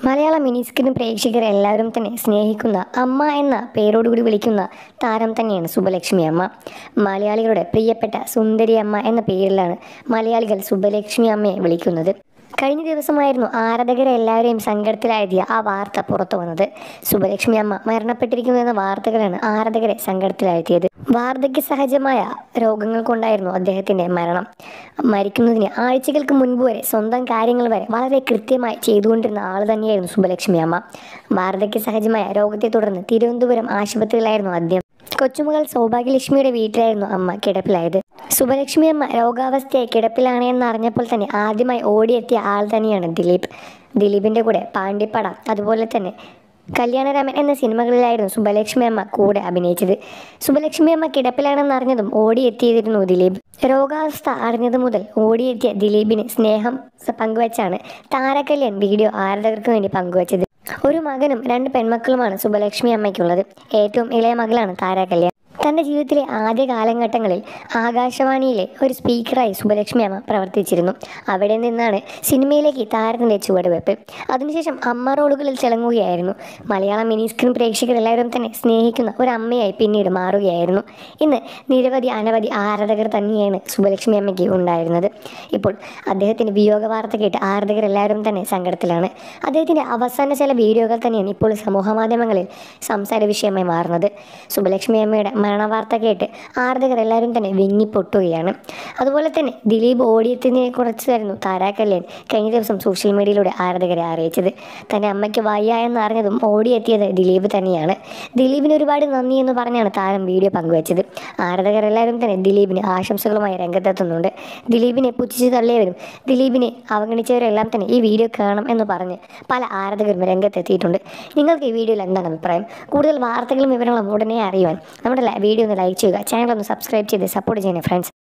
മലയാള mini screen പ്രേക്ഷകരെ എല്ലാവരും തന്നെ സ്നേഹിക്കുന്ന അമ്മ എന്ന പേരോടുകൂടി വിളിക്കുന്ന താരം തന്നെയാണ് സുബലക്ഷ്മി അമ്മ മലയാളികളുടെ പ്രിയപ്പെട്ട സുന്ദരി അമ്മ എന്ന പേരിലാണ് മലയാളികൾ സുബലക്ഷ്മി അമ്മയെ വിളിക്കുന്നത് കഴിഞ്ഞ ദിവസമായിരുന്നു ആരാധകരെ എല്ലാവരെയും സങ്കടത്തിലാഴ്ത്തിയ ആ വാർത്ത പുറത്തു വന്നത് സുബലക്ഷ്മി അമ്മ മരണപ്പെട്ടിരിക്കുന്നു എന്ന വാർത്തകളാണ് ആരാധകരെ സങ്കടത്തിലാഴ്ത്തിയത് വാർദ്ധക്യ സഹജമായ രോഗങ്ങൾ കൊണ്ടായിരുന്നു അദ്ദേഹത്തിന്റെ മരണം മരിക്കുന്നതിന് ആഴ്ചകൾക്ക് മുൻപ് വരെ സ്വന്തം കാര്യങ്ങൾ വരെ വളരെ കൃത്യമായി ചെയ്തുകൊണ്ടിരുന്ന ആൾ തന്നെയായിരുന്നു സുബലക്ഷ്മി അമ്മ വാർദ്ധക്യ സഹജമായ രോഗത്തെ തുടർന്ന് തിരുവനന്തപുരം ആശുപത്രിയിലായിരുന്നു അദ്ദേഹം കൊച്ചുമകൾ സൗഭാഗ്യലക്ഷ്മിയുടെ വീട്ടിലായിരുന്നു അമ്മ കിടപ്പിലായത് സുബലക്ഷ്മി അമ്മ രോഗാവസ്ഥയായി കിടപ്പിലാണ് എന്ന് അറിഞ്ഞപ്പോൾ തന്നെ ആദ്യമായി ഓടിയെത്തിയ ആൾ തന്നെയാണ് ദിലീപ് ദിലീപിന്റെ കൂടെ പാണ്ടിപ്പട അതുപോലെ തന്നെ കല്യാണരാമൻ എന്ന സിനിമകളിലായിരുന്നു സുബലക്ഷ്മി അമ്മ കൂടെ അഭിനയിച്ചത് സുബലക്ഷ്മി അമ്മ കിടപ്പിലാണെന്ന് അറിഞ്ഞതും ഓടിയെത്തിയിരുന്നു ദിലീപ് രോഗാവസ്ഥ അറിഞ്ഞതു മുതൽ ഓടിയെത്തിയ ദിലീപിന് സ്നേഹം സ- പങ്കുവച്ചാണ് താരകല്യാൺ വീഡിയോ ആരാധകർക്ക് വേണ്ടി പങ്കുവച്ചത് ഒരു മകനും രണ്ട് പെൺമക്കളുമാണ് സുബലക്ഷ്മി അമ്മയ്ക്കുള്ളത് ഏറ്റവും ഇളയ മകളാണ് താര കല്യാൺ തൻ്റെ ജീവിതത്തിലെ ആദ്യ കാലഘട്ടങ്ങളിൽ ആകാശവാണിയിലെ ഒരു സ്പീക്കറായി സുബലക്ഷ്മി അമ്മ പ്രവർത്തിച്ചിരുന്നു അവിടെ നിന്നാണ് സിനിമയിലേക്ക് താരത്തിൻ്റെ ചുവടുവെപ്പ് അതിനുശേഷം അമ്മ റോളുകളിൽ തിളങ്ങുകയായിരുന്നു മലയാളം മിനി സ്ക്രീൻ പ്രേക്ഷകർ എല്ലാവരും തന്നെ സ്നേഹിക്കുന്ന ഒരു അമ്മയായി പിന്നീട് മാറുകയായിരുന്നു ഇന്ന് നിരവധി അനവധി ആരാധകർ തന്നെയാണ് സുബലക്ഷ്മി അമ്മയ്ക്ക് ഉണ്ടായിരുന്നത് ഇപ്പോൾ അദ്ദേഹത്തിൻ്റെ വിയോഗ വാർത്ത കേട്ട് ആരാധകർ എല്ലാവരും തന്നെ സങ്കടത്തിലാണ് അദ്ദേഹത്തിൻ്റെ അവസാന ചില വീഡിയോകൾ തന്നെയാണ് ഇപ്പോൾ സമൂഹ മാധ്യമങ്ങളിൽ സംസാര വിഷയമായി മാറുന്നത് സുബലക്ഷ്മി അമ്മയുടെ മരണവാർത്ത കേട്ട് ആരാധകർ എല്ലാവരും തന്നെ വിങ്ങിപ്പൊട്ടുകയാണ് അതുപോലെ തന്നെ ദിലീപ് ഓടിയത്തിനെ കുറിച്ചായിരുന്നു താരാ കല്യാൺ കഴിഞ്ഞ ദിവസം സോഷ്യൽ മീഡിയയിലൂടെ ആരാധകരെ അറിയിച്ചത് തൻ്റെ അമ്മയ്ക്ക് വയ്യ എന്ന് അറിഞ്ഞതും ഓടിയെത്തിയത് ദിലീപ് തന്നെയാണ് ദിലീപിന് ഒരുപാട് നന്ദി എന്ന് പറഞ്ഞാണ് താരം വീഡിയോ പങ്കുവച്ചത് ആരാധകർ എല്ലാവരും തന്നെ ദിലീപിന് ആശംസകളുമായി രംഗത്തെത്തുന്നുണ്ട് ദിലീപിനെ പുച്ഛിച്ച് തള്ളിയവരും ദിലീപിനെ അവഗണിച്ചവരെല്ലാം തന്നെ ഈ വീഡിയോ കാണണം എന്ന് പറഞ്ഞ് പല ആരാധകരും രംഗത്തെത്തിയിട്ടുണ്ട് നിങ്ങൾക്ക് ഈ വീഡിയോയിൽ എന്താണ് അഭിപ്രായം കൂടുതൽ വാർത്തകളും വിവരങ്ങളും ഉടനെ അറിയുവാൻ നമ്മുടെ ല- വീഡിയോ ഒന്ന് ലൈക്ക് ചെയ്യുക ചാനൽ ഒന്ന് സബ്സ്ക്രൈബ് ചെയ്ത് സപ്പോർട്ട് ചെയ്യുന്ന ഫ്രണ്ട്സ്